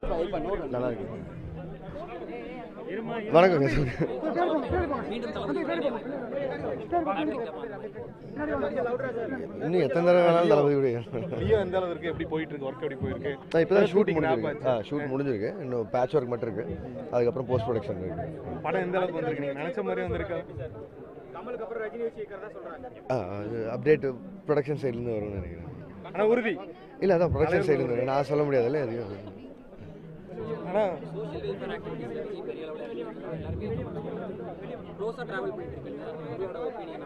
நல்லா இருக்கு வணக்கங்க சொல்லுங்க இன்னும் எத்தனை தடவை வேணாலும் தளபதி கூட லியோ எந்த அளவுக்கு எப்படி போயிட்டு இருக்கு ஒர்க் எப்படி போயிருக்கு நான் இப்போ தான் ஷூட் Shooting முடிஞ்சிருக்கு wrap ஆ ஷூட் முடிஞ்சிருக்கு இன்னும் பேட்ச் ஒர்க் மட்டும் இருக்கு அதுக்கப்புறம் போஸ்ட் ப்ரொடக்ஷன் இருக்கு படம் எந்த அளவுக்கு வந்திருக்கு நீங்க நினைச்ச மாதிரி வந்திருக்கா ஆ அது அப்டேட் ப்ரொடக்ஷன் சைட்லேருந்து வரும்னு நினைக்கிறேன் ஆனா உறுதி இல்லை அதான் ப்ரொடக்ஷன் சைட்லேருந்து நான் சொல்ல முடியாதுல்ல எதையும் ஆனா சோஷியல் வெல்ஃபேர் ஆக்டிவிட்டீஸ் பற்றி பெரிய அளவில் எல்லாருமே க்ளோஸாக ட்ராவல் பண்ணிட்டு இருக்கீங்க உங்களோட ஒப்பீனியன்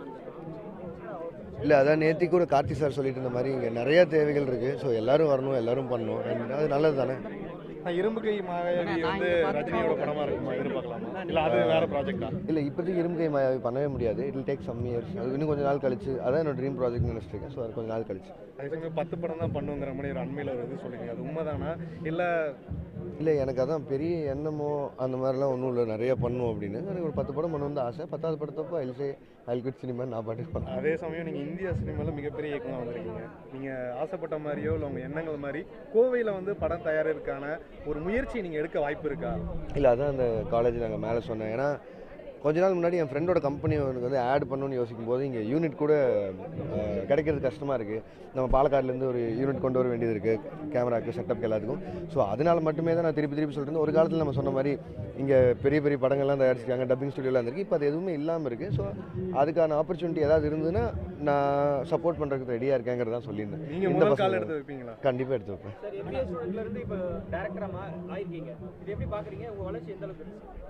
இல்லை அதான் நேத்தி கூட கார்த்தி சார் சொல்லிட்டு இருந்த மாதிரி இங்கே நிறைய தேவைகள் இருக்குது ஸோ எல்லாரும் வரணும் எல்லாரும் பண்ணணும் And அது நல்லது தானே நான் இரும்பு கை மாயாவி வந்து ரஜினியோட படமா இருக்குமா எதிர்பார்க்கலாமா இல்ல அது வேற ப்ராஜெக்டா இல்லை இப்போதைக்கு இரும்பு கை மாயாவி பண்ணவே முடியாது இட் டேக் சம் இயர்ஸ் அது இன்னும் கொஞ்சம் நாள் கழிச்சு அதான் என்னோட ட்ரீம் ப்ராஜெக்ட் நினச்சிட்டு இருக்கேன் ஸோ அது கொஞ்சம் நாள் கழிச்சு அதே சமயம் பத்து படம் தான் பண்ணுங்கிற மாதிரி ஒரு அண்மையில ஒரு இது சொல்றீங்க அது உண்மைதானா இல்ல இல்லை எனக்கு அதான் பெரிய எண்ணமோ அந்த மாதிரிலாம் ஒன்றும் இல்லை நிறைய பண்ணும் அப்படின்னு எனக்கு ஒரு பத்து படம் பண்ணணும் தான் ஆசை பத்தாவது படத்தப்போ ஐல்சே அல்குட் சினிமா நான் பாட்டுக்கு பண்ணேன் அதே சமயம் நீங்க இந்தியா சினிமால மிகப்பெரிய இயக்குனர் வந்திருக்கீங்க நீங்க ஆசைப்பட்ட மாதிரியோ இல்ல உங்க எண்ணங்கள் மாதிரி கோவையில வந்து படம் தயாரிற்கான ஒரு முயற்சி நீங்க எடுக்க வாய்ப்பு இருக்கா இல்லை அதான் அந்த காலேஜ் நாங்கள் மேலே சொன்னேன் ஏன்னா கொஞ்ச நாள் முன்னாடி என் ஃப்ரெண்டோட கம்பெனி எனக்கு வந்து ஆட் பண்ணணும்னு யோசிக்கும் போது இங்கே யூனிட் கூட அஹ், கிடைக்கிறது கஷ்டமாக இருக்குது நம்ம பாலக்காடுலேருந்து ஒரு யூனிட் கொண்டு வர வேண்டியது இருக்குது கேமராக்கு செட்டப் எல்லாத்துக்கும் ஸோ அதனால மட்டுமே தான் நான் திருப்பி திருப்பி சொல்லிட்டு இருந்தேன். ஒரு காலத்தில் நம்ம சொன்ன மாதிரி இங்கே பெரிய பெரிய படங்கள்லாம் தயாரிச்சிருக்காங்க டப்பிங் ஸ்டுடியோலாம் இருக்கு இப்போ அது எதுவுமே இல்லாமல் இருக்குது ஸோ அதுக்கான ஆப்பர்ச்சுனிட்டி ஏதாவது இருந்ததுன்னா நான் சப்போர்ட் பண்ணுறதுக்கு ரெடியாக இருக்கேங்கிறதான் சொல்லியிருந்தேன் நீங்க இந்த முதல் பசங்க- கால் எடுத்து வைப்பீங்களா கண்டிப்பாக எடுத்து வைப்பேன் சார் எம்பிஏ ஸ்டூடெண்ட்ல இருந்து இப்போ டேரக்டரா ஆயிருக்கீங்க இது எப்படி பாக்குறீங்க உங்க வளர்ச்சி எந்த அளவுக்கு இருக்கு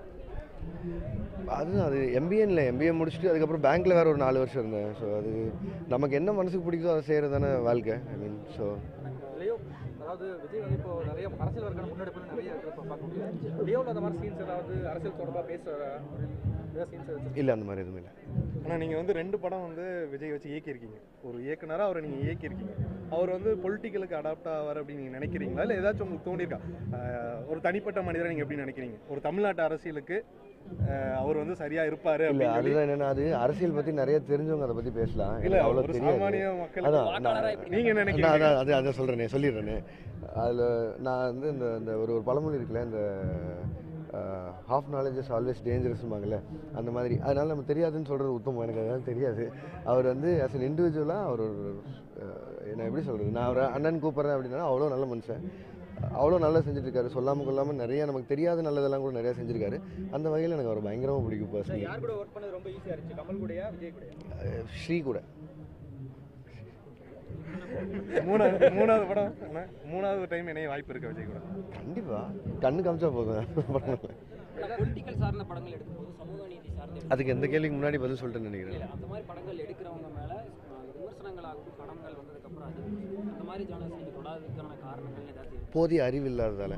அதுதான் அது எம்பிஏன்ல எம்பிஏ முடிச்சுட்டு அதுக்கப்புறம் பேங்க்கில் வேறு ஒரு நாலு வருஷம் இருந்தேன் ஸோ அது நமக்கு என்ன மனசுக்கு பிடிக்குதோ அதை செய்கிறது தானே வாழ்க்கை ஐ மீன் ஸோ லியோ அதாவது விஜய் வந்து இப்போ நிறைய அரசியல் வர்க்கான முன்னெடுப்பு நிறைய இருக்கிறத பார்க்க முடியும் லியோவில் அந்த மாதிரி சீன்ஸ் ஏதாவது அரசியல் தொடர்பாக பேசுகிற ஏதாவது சீன்ஸ் இல்லை அந்த மாதிரி எதுவும் இல்லை ஆனா நீங்க வந்து ரெண்டு படம் வந்து விஜய் வச்சு இயக்கியிருக்கீங்க ஒரு இயக்குனரா அவரை நீங்க இயக்கியிருக்கீங்க அவர் வந்து பொலிட்டிக்கலுக்கு அடாப்ட் ஆவார் அப்படின்னு நீங்க நினைக்கிறீங்களா இல்ல ஏதாச்சும் உங்களுக்கு தோணியிருக்கா ஆஹ் ஒரு தனிப்பட்ட மனிதரை நீங்க எப்படி நினைக்கிறீங்க ஒரு தமிழ்நாட்டு அரசியலுக்கு ஆஹ் அவர் வந்து சரியா இருப்பாரு இல்லை அப்படின்னு சொல்லி- அதுதான் என்னன்னா அது அரசியல் பற்றி நிறைய தெரிஞ்சவங்க அதை பற்றி பேசலாம் இல்ல எனக்கு அவ்வளோ ஒரு தெரியாது சாமானிய மக்களுக்கு அதான் நான் நீங்க நான் நினைக்கிறீங்க அதான் அது அதை சொல்கிறேனே சொல்லிடுறேனே அதில் நான் வந்து இந்த இந்த ஒரு ஒரு பழமொழி இருக்குல்ல இந்த ஹாஃப் நாலேஜ் இஸ் ஆல்வேஸ் டேஞ்சரஸ்மாங்கல்ல அந்த மாதிரி அதனால நம்ம தெரியாதுன்னு சொல்கிறது உத்தமம் எனக்கு அதெல்லாம் தெரியாது அவர் வந்து ஆஸ் அன் இண்டிவிஜுவலாக அவர் ஒரு அஹ், என்ன எப்படி சொல்கிறது நான் அவரை அண்ணன் கூப்பிட்றேன் அப்படின்னா அவ்வளோ நல்ல மனுஷன் அவ்வளோ நல்லா செஞ்சுட்டு இருக்காரு சொல்லாமல் கொள்ளாமல் நிறைய நமக்கு தெரியாத நல்லதெல்லாம் கூட நிறைய செஞ்சிருக்காரு அந்த வகையில் எனக்கு அவர் பயங்கரமாக பிடிக்கும் பர்சனலி யார் கூட ஒர்க் பண்ணது ரொம்ப ஈஸியாக இருந்துச்சு கமல் கூடயா விஜய் கூடயா ஸ்ரீ கூட மூணாவது மூணாவது படம் ஆனா, மூணாவது டைம் இணைய வாய்ப்பு இருக்கா விஜய் கூட கண்டிப்பாக கண்ணு காமிச்சா போதும் பொலிட்டிக்கல் சார்ந்த படங்கள் எடுக்கும்போது சமூக நீதி சார்ந்த எடுக்கும் அதுக்கு எந்த கேள்விக்கு முன்னாடி பதில் சொல்லிட்டு நினைக்கிறேன் அந்த மாதிரி படங்கள் எடுக்கிறவங்க மேல அஹ், விமர்சனங்களாகட்டும் படங்கள் வந்ததுக்கப்புறம் அது அந்த மாதிரி ஜானர்ஸ் நீங்கள் தொடாததுக்கான காரணங்கள் ஏதாவது இருக்கு போதிய அறிவு இல்லாததால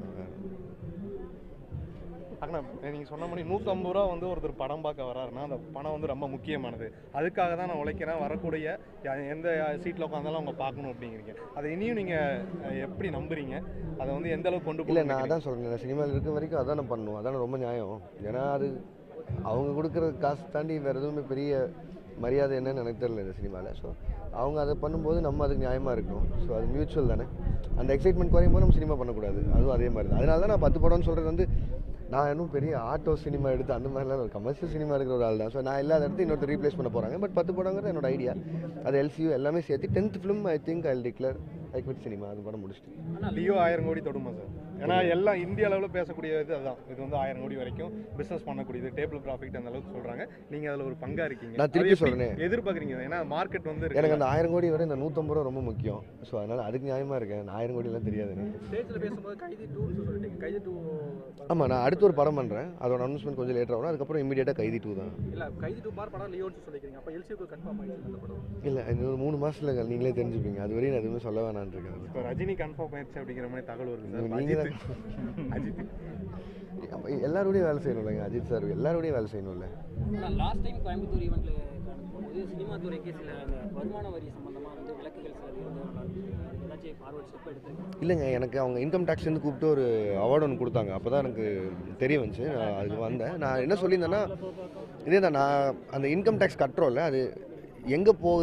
ஆனா நீங்க சொன்ன மாதிரி நூற்றம்பது ரூபா வந்து ஒருத்தர் படம் பார்க்க வராருன்னா அந்த பணம் வந்து ரொம்ப முக்கியமானது அதுக்காக தான் நான் உழைக்கிறேன் வரக்கூடிய யா- எந்த சீட்டில் உட்காந்தாலும் அவங்க பார்க்கணும் அப்படிங்கிறீங்க அதை இனியும் நீங்க அஹ், எப்படி நம்புறீங்க அதை வந்து எந்த அளவுக்கு கொண்டு இல்லை போய் நான் அதான் சொல்கிறேன் சினிமாவில் இருக்க வரைக்கும் அதானே பண்ணணும் அதானே ரொம்ப நியாயம் ஏன்னா அது அவங்க கொடுக்குற காசு தாண்டி வேறு எதுவுமே பெரிய மரியாதை என்னன்னு எனக்கு தெரியல இந்த சினிமாவில் ஸோ அவங்க அதை பண்ணும்போது நம்ம அதுக்கு நியாயமாக இருக்கணும் ஸோ அது மியூச்சுவல் தானே அந்த எக்ஸைட்மெண்ட் குறையும் போது நம்ம சினிமா பண்ணக்கூடாது அதுவும் அதே மாதிரி தான் அதனால தான் நான் பத்து படம்னு சொல்கிறது வந்து நான் இன்னும் பெரிய ஆட்டோ சினிமா எடுத்து அந்த மாதிரிலாம் ஒரு கமர்ஷியல் சினிமா இருக்கிற ஒரு ஆள் தான் ஸோ நான் இல்லாத இடத்து இன்னொருத்தர் ரீப்ளேஸ் பண்ண போகிறாங்க பட் பத்து படங்கிறது என்னோட ஐடியா அது எல்சியூ எல்லாமே சேர்த்து tenth film I think I declare I quit cinema அது படம் முடிச்சிட்டு லியோ ஆயிரம் கோடி தொடுமா சார் ஏன்னா எல்லாம் இந்திய அளவில் பேசக்கூடிய இது அதுதான் இது வந்து ஆயிரம் கோடி வரைக்கும் பிசினஸ் பண்ணக்கூடியது டேபிள் ப்ராஃபிட் அந்த அளவுக்கு சொல்றாங்க நீங்க அதுல ஒரு பங்கா இருக்கீங்க நான் திருப்பி அது எப்படி சொல்றேனே. எதிர்பார்க்குறீங்க ஏன்னா மார்க்கெட் வந்து இருக்கு. எனக்கு அந்த ஆயிரம் கோடி வரை இந்த நூற்றம்பது ரூபா ரொம்ப முக்கியம் ஸோ அதனால் அதுக்கு நியாயமாக இருக்கேன் நான் ஆயிரம் கோடிலாம் தெரியாது எனக்கு ஸ்டேஜில் பேசும்போது கைதி டூன்னு சொல்லிட்டீங்க கைதி டூ ஆமாம் நான் அடுத்து ஒரு படம் பண்ணுறேன் அதோட அனௌன்ஸ்மெண்ட் கொஞ்சம் லேட்டர் ஆகும் அதுக்கப்புறம் இமீடியட்டாக கைதி டூ தான் இல்லை கைதி டூ பார் படம் லியோன்னு சொல்லிக்கிறீங்க அப்போ எல்சிக்கு கன்ஃபார்ம் ஆயிடுச்சு அந்த படம் இல்லை இந்த ஒரு மூணு மாதத்தில் நீங்களே தெரிஞ்சுப்பீங்க அது வரையும் நான் எதுவுமே சொல்ல வேணான்னு இருக்கேன் இப்போ ரஜினி கன்ஃபார்ம் ஆயிடுச்சு அப்படிங்கிற மாதிரி தகவல் வருது சார் நீங்க அஜித் அஜித் அப்ப எல்லாரோடையும் வேலை செய்யணும் இல்லைங்க அஜித் சார் எல்லாரோடையும் வேலை செய்யணும்ல ஆனால் லாஸ்ட் டைம் கோயம்புத்தூர் ஈவெண்ட்டில் போது சினிமா துறைக்கு சில அந்த வருமான வரி சம்பந்தமாக வந்து விளக்குகள் சில இருந்தது ஏதாச்சும் ஃபார்வர்ட் ஸ்டெப் எடுத்து இல்லைங்க எனக்கு அவங்க இன்கம் டேக்ஸ்லேருந்து கூப்பிட்டு ஒரு அவார்டு ஒன்று கொடுத்தாங்க அப்போ தான் எனக்கு தெரிய வந்துச்சு நான் அதுக்கு வந்தேன் நான் என்ன சொல்லியிருந்தேன்னா இதே தான் நான் அந்த இன்கம் டேக்ஸ் கட்டுறோம்ல அது எங்கே போகுது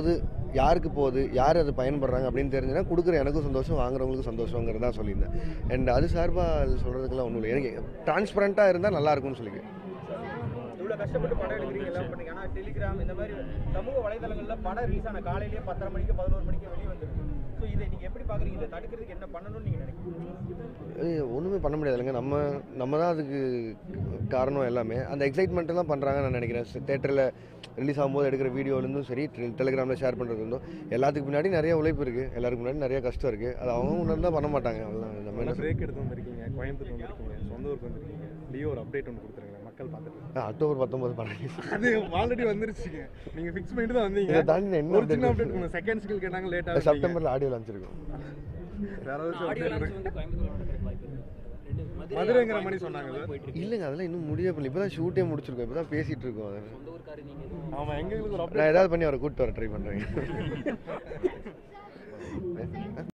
யாருக்கு போகுது யார் அது பயன்படுறாங்க அப்படின்னு தெரிஞ்சுன்னா கொடுக்குற எனக்கும் சந்தோஷம் வாங்குறவங்களுக்கும் சந்தோஷங்கிறது தான் சொல்லியிருந்தேன் அண்ட் அது சார்பாக அது சொல்கிறதுக்குலாம் ஒன்றும் இல்லை எனக்கு டிரான்ஸ்பரண்ட்டாக இருந்தால் நல்லா இருக்கும்னு சொல்லிக்கிறேன் இவ்வளோ கஷ்டப்பட்டு படம் எடுக்கிறீங்க எல்லாம் பண்ணீங்க ஆனால் டெலிகிராம் இந்த மாதிரி சமூக வலைதளங்கள்ல படம் ரிலீஸ் ஆன காலையிலேயே பத்தரை மணிக்கு பதினோரு மணிக்கு வெளியே வந்துருக்கு ஸோ இதை நீங்க எப்படி பாக்குறீங்க இதை தடுக்கிறதுக்கு என்ன பண்ணணும்னு நீங்க நினைக்கிறீங்க ஒன்றுமே பண்ண முடியாதுல்லைங்க நம்ம நம்ம தான் அதுக்கு காரணம் எல்லாமே அந்த எக்ஸைட்மெண்ட்டு தான் பண்ணுறாங்கன்னு நான் நினைக்கிறேன் தேட்டரில் ரிலீஸ் ஆகும்போது எடுக்கிற வீடியோலேருந்தும் சரி டெலிகிராமில் ஷேர் பண்ணுறது இருந்தும் எல்லாத்துக்கு முன்னாடி நிறைய உழைப்பு இருக்குது எல்லாருக்கு முன்னாடி நிறைய கஷ்டம் இருக்குது அது அவங்க உணர்ந்தால் பண்ண மாட்டாங்க அவ்வளோதான் நம்ம என்ன பிரேக் எடுத்து வந்திருக்கீங்க கோயம்புத்தூர் வந்திருக்கீங்க சொந்த ஊருக்கு வந்திருக்கீங்க லியோ ஒரு அப்டேட் ஒன்று கொடுத்துருங்க மக்கள் பார்த்துட்டு சொல்றது? அக்டோபர் பத்தொம்பது படம் அது ஆல்ரெடி வந்துருச்சுங்க நீங்க ஃபிக்ஸ் பண்ணிட்டு தான் வந்தீங்க இதை தாண்டி நான் என்ன ஒரு சின்ன update அப்டேட் செகண்ட் ஸ்கில் கேட்டாங்க லேட்டாக செப்டம்பரில் ஆடியோ லான்ச்சிருக்கோம் வேற ஆடியோ ஏதாச்சும் லான்ச் வந்து கோயம்புத்தூர்ல நடக்கிறதுக்கு வாய்ப்பு இருக்கு ரெண்டு மதுரை, மதுரைங்கிற மாதிரி கோயம்புத்தூர் சொன்னாங்க மாதிரி போயிட்டு இருக்கு இல்லைங்க அதெல்லாம் இன்னும் முடியவே இல்லை இப்போ தான் ஷூட்டே முடிச்சிருக்கோம் இப்போ தான் பேசிகிட்டு இருக்கோம் அதை சொந்த ஊருக்காரு நீங்க எதுவும் ஆமா எங்களுக்கு ஒரு update நான் ஏதாவது பண்ணி அவரை கூப்பிட்டு வர ட்ரை பண்ணுறேன்